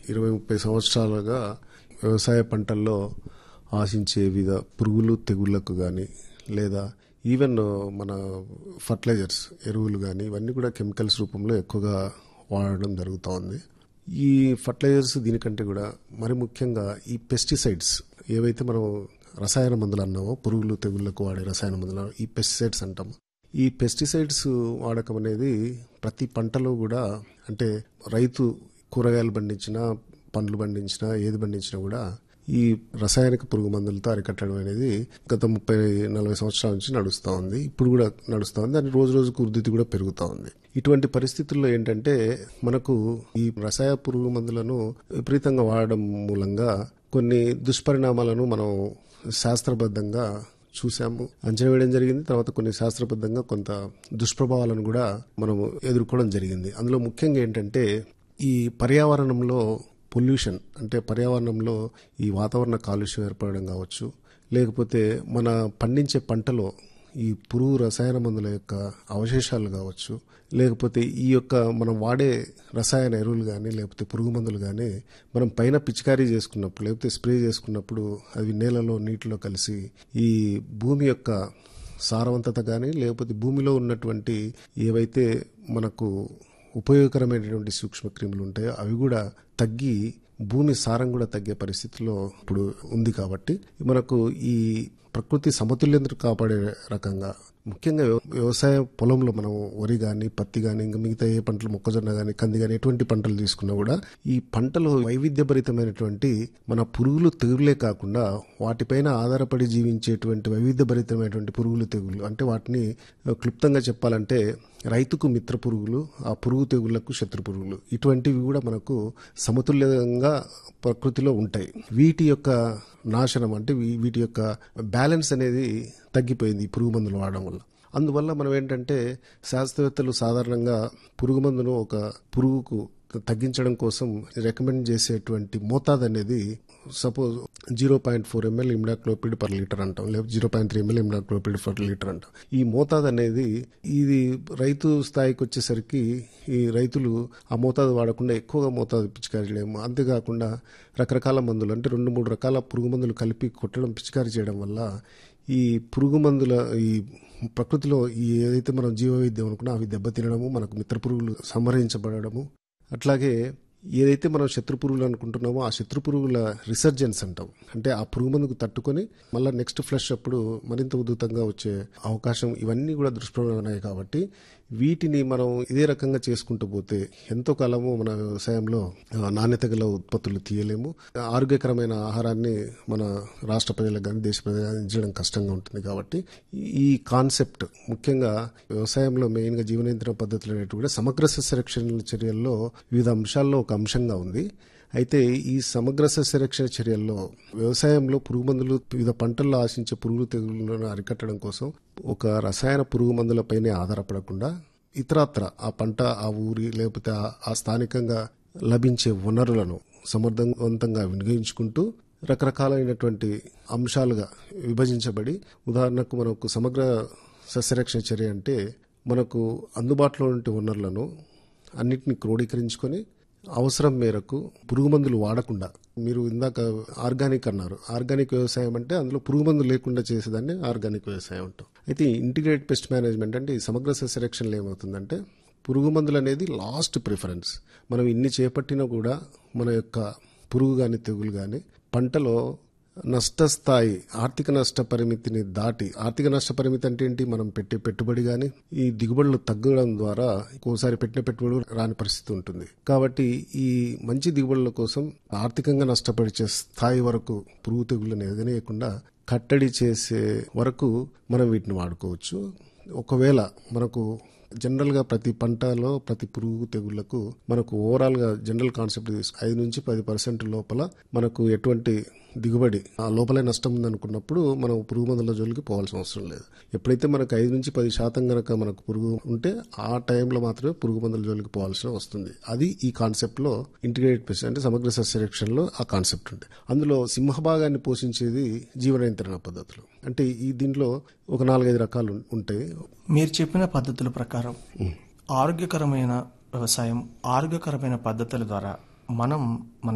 ఇరవై ముప్పై సంవత్సరాలుగా వ్యవసాయ పంటల్లో ఆశించే వివిధ పురుగులు తెగుళ్లకు కానీ లేదా ఈవెన్ మన ఫర్టిలైజర్స్ ఎరువులు కానీ ఇవన్నీ కూడా కెమికల్స్ రూపంలో ఎక్కువగా వాడడం జరుగుతూ ఉంది ఈ ఫర్టిలైజర్స్ దీనికంటే కూడా మరి ముఖ్యంగా ఈ పెస్టిసైడ్స్ ఏవైతే మనం రసాయన మందులు అన్నామో పురుగులు తెగుళ్లకు వాడే రసాయన మందులు ఈ పెస్టిసైడ్స్ అంటాం ఈ పెస్టిసైడ్స్ వాడకం అనేది ప్రతి పంటలో కూడా అంటే రైతు కూరగాయలు పండించినా పండ్లు పండించినా ఏది పండించినా కూడా ఈ రసాయనిక పురుగు మందులతో అరికట్టడం అనేది గత ముప్పై నలభై సంవత్సరాల నుంచి నడుస్తూ ఉంది ఇప్పుడు కూడా నడుస్తూ ఉంది దాని రోజు రోజుకు వృద్ధి కూడా పెరుగుతూ ఉంది ఇటువంటి పరిస్థితుల్లో ఏంటంటే మనకు ఈ రసాయ పురుగు మందులను విపరీతంగా వాడడం మూలంగా కొన్ని దుష్పరిణామాలను మనం శాస్త్రబద్ధంగా చూసాము అంచనా వేయడం జరిగింది తర్వాత కొన్ని శాస్త్రబద్ధంగా కొంత దుష్ప్రభావాలను కూడా మనం ఎదుర్కోవడం జరిగింది అందులో ముఖ్యంగా ఏంటంటే ఈ పర్యావరణంలో పొల్యూషన్ అంటే పర్యావరణంలో ఈ వాతావరణ కాలుష్యం ఏర్పడడం కావచ్చు లేకపోతే మన పండించే పంటలో ఈ పురుగు రసాయన మందుల యొక్క అవశేషాలు కావచ్చు లేకపోతే ఈ యొక్క మనం వాడే రసాయన ఎరువులు కానీ లేకపోతే పురుగు మందులు కానీ మనం పైన పిచికారీ చేసుకున్నప్పుడు లేకపోతే స్ప్రే చేసుకున్నప్పుడు అవి నేలలో నీటిలో కలిసి ఈ భూమి యొక్క సారవంతత కానీ లేకపోతే భూమిలో ఉన్నటువంటి ఏవైతే మనకు ఉపయోగకరమైనటువంటి సూక్ష్మక్రిములు ఉంటాయో అవి కూడా తగ్గి భూమి సారం కూడా తగ్గే పరిస్థితిలో ఇప్పుడు ఉంది కాబట్టి మనకు ఈ ప్రకృతి సమతుల్యతను కాపాడే రకంగా ముఖ్యంగా వ్యవసాయ పొలంలో మనం వరి కానీ పత్తి కానీ ఇంకా మిగతా ఏ పంటలు మొక్కజొన్న కానీ కంది కానీ ఎటువంటి పంటలు తీసుకున్నా కూడా ఈ పంటలో వైవిధ్యభరితమైనటువంటి మన పురుగులు తెగులే కాకుండా వాటిపైన ఆధారపడి జీవించేటువంటి వైవిధ్యభరితమైనటువంటి పురుగులు తెగులు అంటే వాటిని క్లుప్తంగా చెప్పాలంటే రైతుకు మిత్ర పురుగులు ఆ పురుగు తెగుళ్లకు శత్రు పురుగులు ఇటువంటివి కూడా మనకు సమతుల్యంగా ప్రకృతిలో ఉంటాయి వీటి యొక్క నాశనం అంటే వీటి యొక్క బ్యాలెన్స్ అనేది తగ్గిపోయింది ఈ పురుగు మందులు వాడడం వల్ల అందువల్ల మనం ఏంటంటే శాస్త్రవేత్తలు సాధారణంగా పురుగు మందును ఒక పురుగుకు తగ్గించడం కోసం రికమెండ్ చేసేటువంటి మోతాదు అనేది suppose zero point four ML imidacloprid per litre అంటాం లేకపోతే zero point three ML imidacloprid per litre అంటాం ఈ మోతాదు అనేది ఇది రైతు స్థాయికి వచ్చేసరికి ఈ రైతులు ఆ మోతాదు వాడకుండా ఎక్కువగా మోతాదు పిచికారీ చేయలేము అంతేకాకుండా రకరకాల మందులు అంటే రెండు మూడు రకాల పురుగు మందులు కలిపి కొట్టడం పిచికారీ చేయడం వల్ల ఈ పురుగు మందుల ఈ ప్రకృతిలో ఈ ఏదైతే మనం జీవ వైద్యం అనుకున్నా అవి దెబ్బతినడము మనకు మిత్ర పురుగులు సంహరించబడము అట్లాగే ఏదైతే మనం శత్రు పురుగులు అనుకుంటున్నామో ఆ శత్రు పురుగుల రిసర్జెన్స్ అంటాం అంటే ఆ పురుగు మందుకు తట్టుకొని మళ్ళీ నెక్స్ట్ ఫ్లష్ అప్పుడు మరింత ఉధృతంగా వచ్చే అవకాశం ఇవన్నీ కూడా దుష్ప్రభావం కాబట్టి వీటిని మనం ఇదే రకంగా చేసుకుంటూ పోతే ఎంతో కాలము మన వ్యవసాయంలో నాణ్యత గల ఉత్పత్తులు తీయలేము ఆరోగ్యకరమైన ఆహారాన్ని మన రాష్ట్ర ప్రజలకు కానీ దేశ ప్రజలకు అందించడం కష్టంగా ఉంటుంది కాబట్టి ఈ కాన్సెప్ట్ ముఖ్యంగా వ్యవసాయంలో మెయిన్గా జీవనియంత్రణ పద్ధతులు అనేవి కూడా సమగ్ర సస్యరక్షణ చర్యల్లో వివిధ అంశాల్లో ఒక అంశంగా ఉంది అయితే ఈ సమగ్ర సస్యరక్షణ చర్యల్లో వ్యవసాయంలో పురుగు మందులు వివిధ పంటల్లో ఆశించే పురుగు తెగులను అరికట్టడం కోసం ఒక రసాయన పురుగు మందులపైనే ఆధారపడకుండా ఇతరత్ర ఆ పంట ఆ ఊరి లేకపోతే ఆ స్థానికంగా లభించే వనరులను సమర్థవంతంగా వినియోగించుకుంటూ రకరకాలైనటువంటి అంశాలుగా విభజించబడి ఉదాహరణకు మనకు సమగ్ర సస్యరక్షణ చర్య అంటే మనకు అందుబాటులో ఉండే వనరులను అన్నిటిని క్రోడీకరించుకొని అవసరం మేరకు పురుగు మందులు వాడకుండా మీరు ఇందాక ఆర్గానిక్ అన్నారు ఆర్గానిక్ వ్యవసాయం అంటే అందులో పురుగు మందులు లేకుండా చేసేదాన్ని ఆర్గానిక్ వ్యవసాయం అంటాం అయితే ఇంటిగ్రేట్ పెస్ట్ మేనేజ్మెంట్ అంటే ఈ సమగ్ర సస్యరక్షణలో ఏమవుతుందంటే పురుగు మందులు అనేది లాస్ట్ ప్రిఫరెన్స్ మనం ఇన్ని చేపట్టినా కూడా మన యొక్క పురుగు కానీ తెగులు కానీ పంటలో నష్టస్థాయి ఆర్థిక నష్ట పరిమితిని దాటి ఆర్థిక నష్ట పరిమితి అంటే ఏంటి మనం పెట్టే పెట్టుబడి కానీ ఈ దిగుబడులు తగ్గడం ద్వారా ఒక్కోసారి పెట్టిన పెట్టుబడి రాని పరిస్థితి ఉంటుంది కాబట్టి ఈ మంచి దిగుబడుల కోసం ఆర్థికంగా నష్టపరిచే స్థాయి వరకు పురుగు తెగులను ఎదగనేయకుండా కట్టడి చేసే వరకు మనం వీటిని వాడుకోవచ్చు ఒకవేళ మనకు జనరల్గా ప్రతి పంటలో ప్రతి పురుగు తెగుళ్లకు మనకు ఓవరాల్గా జనరల్ కాన్సెప్ట్ తీసుకు ఐదు నుంచి పది పర్సెంట్ లోపల మనకు ఎటువంటి దిగుబడి ఆ లోపలే నష్టం ఉందనుకున్నప్పుడు మనం పురుగు మందుల జోలికి పోవాల్సిన అవసరం లేదు ఎప్పుడైతే మనకు ఐదు నుంచి పది శాతం గనక మనకు పురుగు ఉంటే ఆ టైంలో మాత్రమే పురుగు మందుల జోలికి పోవాల్సిన వస్తుంది అది ఈ కాన్సెప్ట్లో ఇంటిగ్రేటెడ్ పెస్ట్ అంటే సమగ్ర సస్యరక్షణలో ఆ కాన్సెప్ట్ ఉంది అందులో సింహభాగాన్ని పోషించేది జీవ నియంత్రణ పద్ధతులు అంటే ఈ దీంట్లో ఒక నాలుగైదు రకాలు ఉంటాయి మీరు చెప్పిన పద్ధతుల ప్రకారం ఆరోగ్యకరమైన వ్యవసాయం ఆరోగ్యకరమైన పద్ధతుల ద్వారా మనం మన